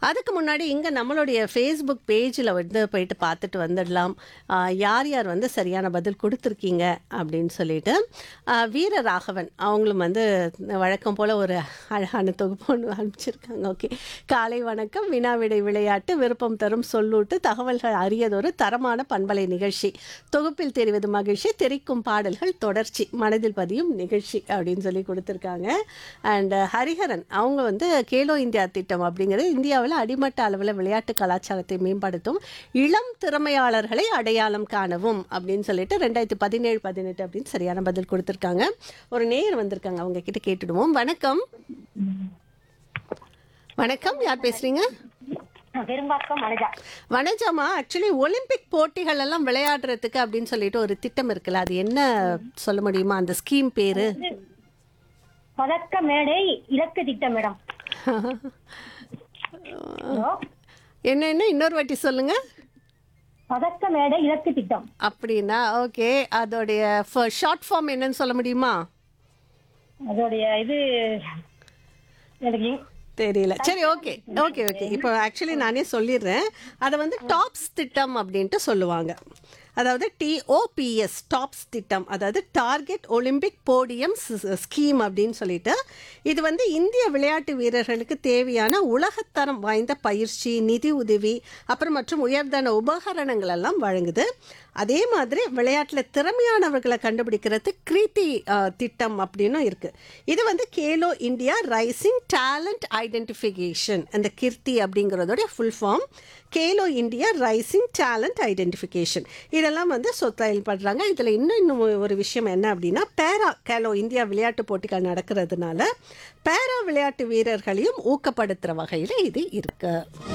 அதுக்கு முன்னாடி இங்கே நம்மளுடைய ஃபேஸ்புக் பேஜில் வந்து போயிட்டு பார்த்துட்டு வந்துடலாம் ஆ, யார் யார் வந்து சரியான பதில் கொடுத்துருக்கீங்க அப்படின்னு சொல்லிட்டு ஆ, வீர ராகவன் அவங்களும் வந்து வழக்கம் போல் ஒரு அழகான தொகுப்பு ஒன்று அனுப்பிச்சிருக்காங்க ஓகே காலை வணக்கம் வினாவிடை விளையாட்டு விருப்பம் தரும் சொல்லூட்டு தகவல்கள் அரியதொரு தரமான பண்பலை நிகழ்ச்சி தொகுப்பில் தெரிவது மகிழ்ச்சி தெரிக்கும் பாடல்கள் தொடர்ச்சி மனதில் பதியும் நிகழ்ச்சி அப்படின்னு சொல்லி கொடுத்துருக்காங்க அண்ட் ஹரிஹரன் அவங்க வந்து கேலோ இந்தியா திட்டம் அப்படிங்கிறது இந்தியாவில் அடிமட்ட அளவில் விளையாட்டு கலாச்சாரத்தை மேம்படுத்தும் இளம் திறமையாளர்களை அடையாளம் காணவும் அப்படின்னு சொல்லிட்டு ரெண்டாயிரத்தி பதினேழு பதினெட்டு அப்படின்னு சரியான பதில் கொடுத்துருக்காங்க ஒரு நேயர் வந்திருக்காங்க அவங்க கிட்ட கேட்டுடுவோம் வணக்கம் வணக்கம் யார் பேசுறீங்க பெரும்பாக்கம் மனஜா வனஜாமா ஆக்சுவலி ஒலிம்பிக் போட்டிகள் எல்லாம் விளையாடுறதுக்கு அப்படின்னு சொல்லிட்டு ஒரு திட்டம் இருக்குல்ல அது என்ன சொல்ல முடியுமா அந்த ஸ்கீம் பேரு பதக்க மேடை இலக்கு திட்டம் மேடம் ஹலோ என்ன என்ன இன்னொரு வாட்டி சொல்லுங்க பதக்க மேடை இலக்கு திட்டம் அப்படின்னா ஓகே அதோடைய ஷார்ட் ஃபார்ம் என்னன்னு சொல்ல முடியுமா அதோடைய இது எனக்கு இங்- தெரியல சரி ஓகே ஓகே ஓகே இப்போ ஆக்சுவலி நானே சொல்லிடுறேன் அதை வந்து டாப்ஸ் திட்டம் அப்படின்ட்டு சொல்லுவாங்க அதாவது டிஓபிஎஸ் டாப்ஸ் திட்டம் அதாவது டார்கெட் ஒலிம்பிக் போடியம் ஸ்கீம் அப்படின்னு சொல்லிட்டு இது வந்து இந்திய விளையாட்டு வீரர்களுக்கு தேவையான உலகத்தரம் வாய்ந்த பயிற்சி நிதி உதவி அப்புறம் மற்றும் உயர்தன உபகரணங்கள் எல்லாம் வழங்குது அதே மாதிரி விளையாட்டில் திறமையானவர்களை கண்டுபிடிக்கிறது கிருத்தி அஹ், திட்டம் அப்படின்னும் இருக்குது இது வந்து Khelo India rising talent identification அந்த கிர்த்தி அப்படிங்கிறதோடைய full form Khelo India rising talent identification இதெல்லாம் வந்து சொத்தயல்படுறாங்க இதில் இன்னும் இன்னும் ஒரு விஷயம் என்ன அப்படின்னா பேரா கேலோ இந்தியா விளையாட்டு போட்டிகள் நடக்கிறதுனால பேரா விளையாட்டு வீரர்களையும் ஊக்கப்படுத்துகிற வகையில் இது இருக்குது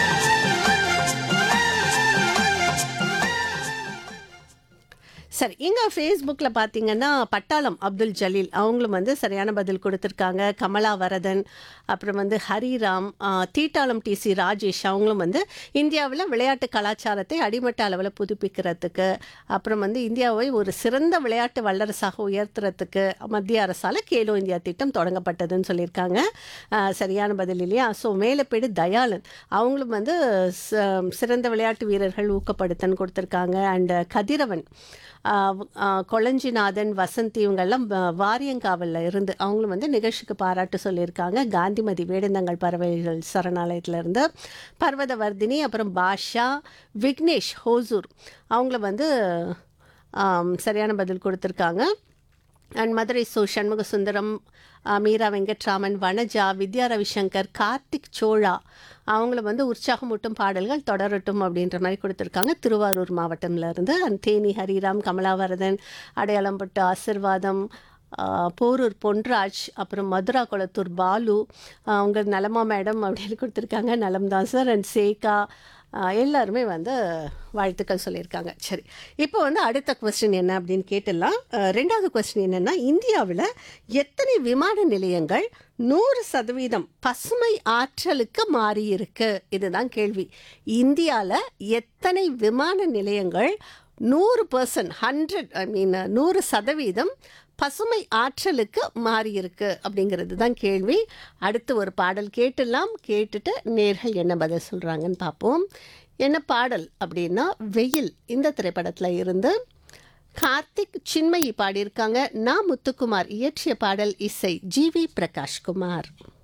சரி இங்கே ஃபேஸ்புக்கில் பார்த்தீங்கன்னா பட்டாளம் அப்துல் ஜலீல் அவங்களும் வந்து சரியான பதில் கொடுத்துருக்காங்க கமலா வரதன் அப்புறம் வந்து ஹரிராம் ஆ, தீட்டாளம் டிசி ராஜேஷ் அவங்களும் வந்து இந்தியாவில் விளையாட்டு கலாச்சாரத்தை அடிமட்ட அளவில் புதுப்பிக்கிறதுக்கு அப்புறம் வந்து இந்தியாவை ஒரு சிறந்த விளையாட்டு வல்லரசாக உயர்த்துறதுக்கு மத்திய அரசால் கேலோ இந்தியா திட்டம் தொடங்கப்பட்டதுன்னு சொல்லியிருக்காங்க ஆ, சரியான பதில் இல்லையா ஸோ மேலப்பேடு தயாளன் அவங்களும் வந்து ச- சிறந்த விளையாட்டு வீரர்கள் ஊக்கப்படுத்தன்னு கொடுத்துருக்காங்க அண்ட் கதிரவன் ஆஹ் ஆஹ் கொளஞ்சிநாதன் வசந்தி இவங்கெல்லாம் வ- வாரியங்காவலில் இருந்து அவங்களும் வந்து நிகழ்ச்சிக்கு பாராட்டு சொல்லியிருக்காங்க காந்திமதி வேடந்தங்கள் பறவைகள் சரணாலயத்துல இருந்து பர்வதவர்தினி அப்புறம் பாஷா விக்னேஷ் ஹோசூர் அவங்கள வந்து ஆம், சரியான பதில் கொடுத்துருக்காங்க அண்ட் மதுரை சோ சண்முக சுந்தரம் அஹ், மீரா வெங்கட்ராமன் வனஜா வித்யா ரவிசங்கர் கார்த்திக் சோழா அவங்கள வந்து உற்சாகமூட்டும் பாடல்கள் தொடரட்டும் அப்படின்ற மாதிரி கொடுத்துருக்காங்க திருவாரூர் மாவட்டம்ல இருந்து அண்ட் தேனி ஹரிராம் கமலாவரதன் அடையாளம்பட்டு ஆசிர்வாதம் ஆஹ், போரூர் பொன்ராஜ் அப்புறம் மதுரா குளத்தூர் பாலு ஆஹ், அவங்க நலமா மேடம் அப்படின்னு கொடுத்துருக்காங்க நலம்தான் சார் அண்ட் சேகா ஆஹ், எல்லாருமே வந்து வாழ்த்துக்கள் சொல்லியிருக்காங்க சரி இப்போ வந்து அடுத்த கொஸ்டின் என்ன அப்படின்னு கேட்டுடலாம் ஆஹ், ரெண்டாவது கொஸ்டின் என்னென்னா இந்தியாவில் எத்தனை விமான நிலையங்கள் நூறு சதவீதம் பசுமை ஆற்றலுக்கு மாறியிருக்கு இதுதான் கேள்வி இந்தியாவில் எத்தனை விமான நிலையங்கள் நூறு பர்சன்ட் ஹண்ட்ரட் ஐ மீன் நூறு சதவீதம் பசுமை ஆற்றலுக்கு மாறியிருக்கு அப்படிங்கிறது தான் கேள்வி அடுத்து ஒரு பாடல் கேட்டுடலாம் கேட்டுட்டு நேர்கள் என்ன பதில் சொல்கிறாங்கன்னு பார்ப்போம் என்ன பாடல் அப்படின்னா வெயில் இந்த திரைப்படத்தில் இருந்து கார்த்திக் சின்மயி பாடியிருக்காங்க நா முத்துக்குமார் இயற்றிய பாடல் இசை ஜி வி பிரகாஷ்குமார்